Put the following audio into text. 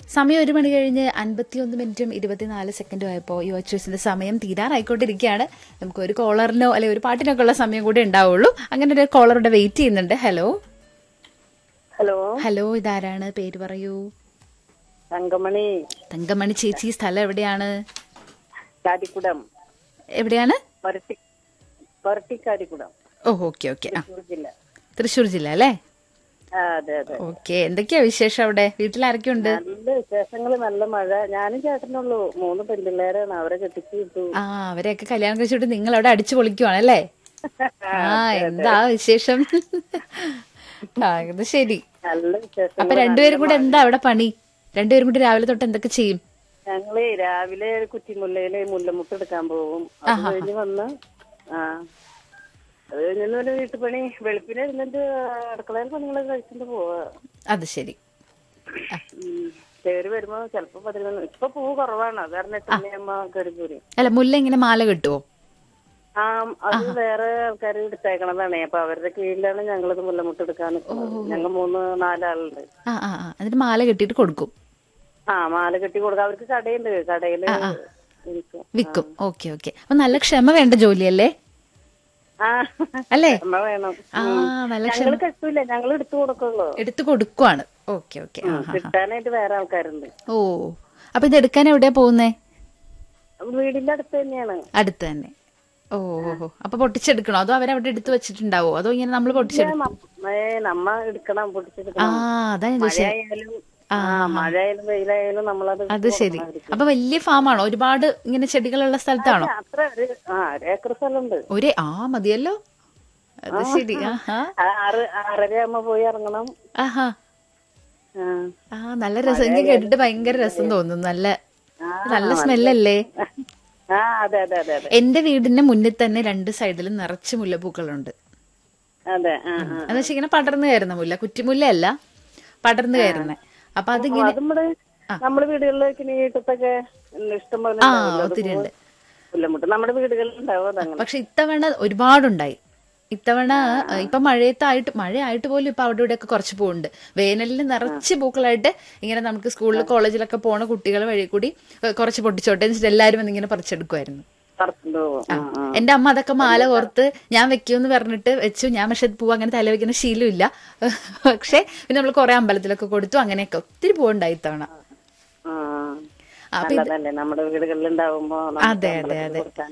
സമയം ഒരു മണി കഴിഞ്ഞ് അൻപത്തിയൊന്ന് മിനിറ്റും ഇരുപത്തിനാല് സെക്കൻഡും ആയപ്പോൾ യുവ ചോയ്സിന്റെ സമയം തീരാറായിക്കൊണ്ടിരിക്കുകയാണ് നമുക്ക് ഒരു കോളറിനോ അല്ലെ ഒരു പാട്ടിനൊക്കെ ഉള്ള സമയം കൂടി ഉണ്ടാവുള്ളൂ അങ്ങനെ ഒരു കോളറുടെ വെയിറ്റ് ചെയ്യുന്നുണ്ട് ഹലോ ഹലോ ഹലോ ഇതാരാണ് പേര് പറയൂ തങ്കമണി തങ്കമണി ചേച്ചി സ്ഥലം എവിടെയാണ് കാരിക്കുടം എവിടെയാണ് പരട്ടി പരട്ടിക്കാരിക്കുടം ഓ ഓക്കെ ഓക്കെ ആ തൃശ്ശൂർ ജില്ല തൃശ്ശൂർ ജില്ല അല്ലേ ആ അതെ അതെ ഓക്കെ എന്തൊക്കെയാ വിശേഷം അവിടെ വീട്ടിൽ ആരൊക്കെ ഉണ്ട് നല്ല വിശേഷങ്ങള് നല്ല മഴ ഞാനും ചേട്ടനുള്ളൂ മൂന്ന് പെൺപിള്ളേരാണ് അവരെ കെട്ടിച്ചു വിട്ടു ആ അവരെയൊക്കെ കല്യാണം കഴിച്ചിട്ട് നിങ്ങൾ അവിടെ അടിച്ചു പൊളിക്കുവാണല്ലേ ആ എന്താ വിശേഷം ആ ഇത് ശരി നല്ല വിശേഷം അപ്പൊ രണ്ടുപേരും കൂടെ എന്താ അവിടെ പണി രണ്ടുപേരും കൂടി രാവിലെ തൊട്ട് എന്തൊക്കെ ചെയ്യും ഞങ്ങള് രാവിലെ കുറ്റിമുല്ലയില് മുല്ലമുട്ട് എടുക്കാൻ പോകും അത് കഴിഞ്ഞ് വന്ന് ആ അത് കഴിഞ്ഞ് ഒരു വീട്ടുപണി വെളുപ്പിനെ ഇരുന്നിട്ട് അടുക്കളയിൽ പണികളൊക്കെ കഴിച്ചിട്ട് പോവാ അത് ശരി ഉം. കേറി വരുമ്പോ ചെലപ്പോ പതിനൊന്ന് ഇപ്പൊ പൂവ് കുറവാണ് അത് കാരണം എട്ട് മണിയമ്മ കയറി പോരും അല്ല മുല്ല ഇങ്ങനെ മാല കിട്ടുവോ ആ അത് വേറെ ആൾക്കാർ എടുത്തേക്കണതാണേ അപ്പൊ അവരുടെ കീഴിലാണ് ഞങ്ങളിത് മുല്ലമുട്ട് എടുക്കാൻ നിൽക്കുന്നത് ഞങ്ങൾ മൂന്ന് നാലാളുണ്ട് ആ ആ ആ എന്നിട്ട് മാല കെട്ടിയിട്ട് കൊടുക്കും ആ മാല കെട്ടി കൊടുക്കാം അവർക്ക് കടയുണ്ട് കടയില് വിൽക്കും. വിൽക്കും ഓക്കെ ഓക്കെ അപ്പൊ നല്ല ക്ഷമ വേണ്ട ജോലിയല്ലേ ആ അല്ലേ ക്ഷമ വേണം ആ നല്ല ഞങ്ങൾ കെട്ടൂല ഞങ്ങൾ എടുത്തു കൊടുക്കുള്ളൂ എടുത്തു കൊടുക്കുവാണ് ഓക്കെ ഓക്കെ ആ കിട്ടാനായിട്ട് വേറെ ആൾക്കാരുണ്ട് ഓ അപ്പൊ ഇത് എടുക്കാൻ എവിടെയാ പോകുന്നേ വീടിന്റെ അടുത്ത് തന്നെയാണ് അടുത്ത് തന്നെ ഓ ഓ, ഓ അപ്പൊ പൊട്ടിച്ചെടുക്കണോ അതോ അവരവിടെ എടുത്തു വെച്ചിട്ടുണ്ടാവോ അതോ ഇങ്ങനെ നമ്മൾ പൊട്ടിച്ചെടുക്കും നമ്മ- ഏ നമ്മ എടുക്കണം ആ പൊട്ടിച്ചെടുക്കണം അതാ ഞാൻ ചോദിച്ചത് മഴയായാലും ആ മഴയായാലും വെയിലായാലും നമ്മളത് അത് ശരി അപ്പൊ വലിയ ഫാമാണോ ഒരുപാട് ഇങ്ങനെ ചെടികളുള്ള സ്ഥലത്താണോ അത്ര ഒരു ആ ഒരു ഏക്കർ സ്ഥലമുണ്ട് ഒരേ ആ മതിയല്ലോ അത് ശരി ആഹാ ആ, ആറ് ആറര ആകുമ്പോ പോയി ഇറങ്ങണം ആഹാ ആ. ആ നല്ല രസം എനിക്ക് കേട്ടിട്ട് ഭയങ്കര രസം തോന്നുന്നു നല്ല നല്ല സ്മെല്ലല്ലേ ആ അതെ അതെ അതെ അതെ എന്റെ വീടിന്റെ മുന്നിൽ തന്നെ രണ്ട് സൈഡിലും നിറച്ച് മുല്ലപ്പൂക്കളുണ്ട് അതെ ആ ആ എന്ന് വെച്ചാൽ ഇങ്ങനെ പടർന്നു കയറുന്ന മുല്ല കുറ്റിമുല്ല അല്ല പടർന്നു കയറുന്ന അപ്പൊ അതിങ്ങനെ അത് നമ്മള് നമ്മുടെ വീടുകളിലേക്ക് നീട്ടത്തൊക്കെ ഇഷ്ടം പോലെ ആ ഉണ്ടാവുമല്ലോ. അത് ഒത്തിരി ഉണ്ട് പുല്ലമുട്ട് നമ്മുടെ വീടുകളിൽ ഉണ്ടാവും അതങ്ങനെ പക്ഷെ ഇത്തവണ ഒരുപാടുണ്ടായി ഇത്തവണ ഏഹ്, ഇപ്പൊ മഴയത്തായിട്ട് മഴയായിട്ട് പോലും ഇപ്പൊ അവിടെ ഇവിടെയൊക്കെ കുറച്ച് പോകുന്നുണ്ട് വേനലിൽ നിറച്ച് പൂക്കളായിട്ട് ഇങ്ങനെ നമുക്ക് സ്കൂളിൽ കോളേജിലൊക്കെ പോണ കുട്ടികൾ വഴി കൂടി ഏഹ്, കുറച്ച് പൊട്ടിച്ചോട്ടെ എന്ന് വെച്ചിട്ട് എല്ലാവരും വന്ന് ഇങ്ങനെ പറിച്ചെടുക്കുമായിരുന്നു പറത്തുണ്ടോ ആ ആ എന്റെ അമ്മ അതൊക്കെ മാല ഓർത്ത് ഞാൻ വെക്കൂന്ന് പറഞ്ഞിട്ട് വെച്ചു ഞാൻ പക്ഷെ പൂ അങ്ങനെ തല വെക്കുന്ന ശീലമില്ല പക്ഷെ പിന്നെ നമ്മൾ കുറെ അമ്പലത്തിലൊക്കെ കൊടുത്തു അങ്ങനെയൊക്കെ ഒത്തിരി പൂവുണ്ടായി ഇത്തവണ ആ അപ്പൊ നല്ലതല്ലേ നമ്മുടെ വീടുകളിൽ ഉണ്ടാവുമ്പോ നമുക്ക് അതെ അതെ അമ്പലത്തിൽ അതെ കൊടുക്കാൻ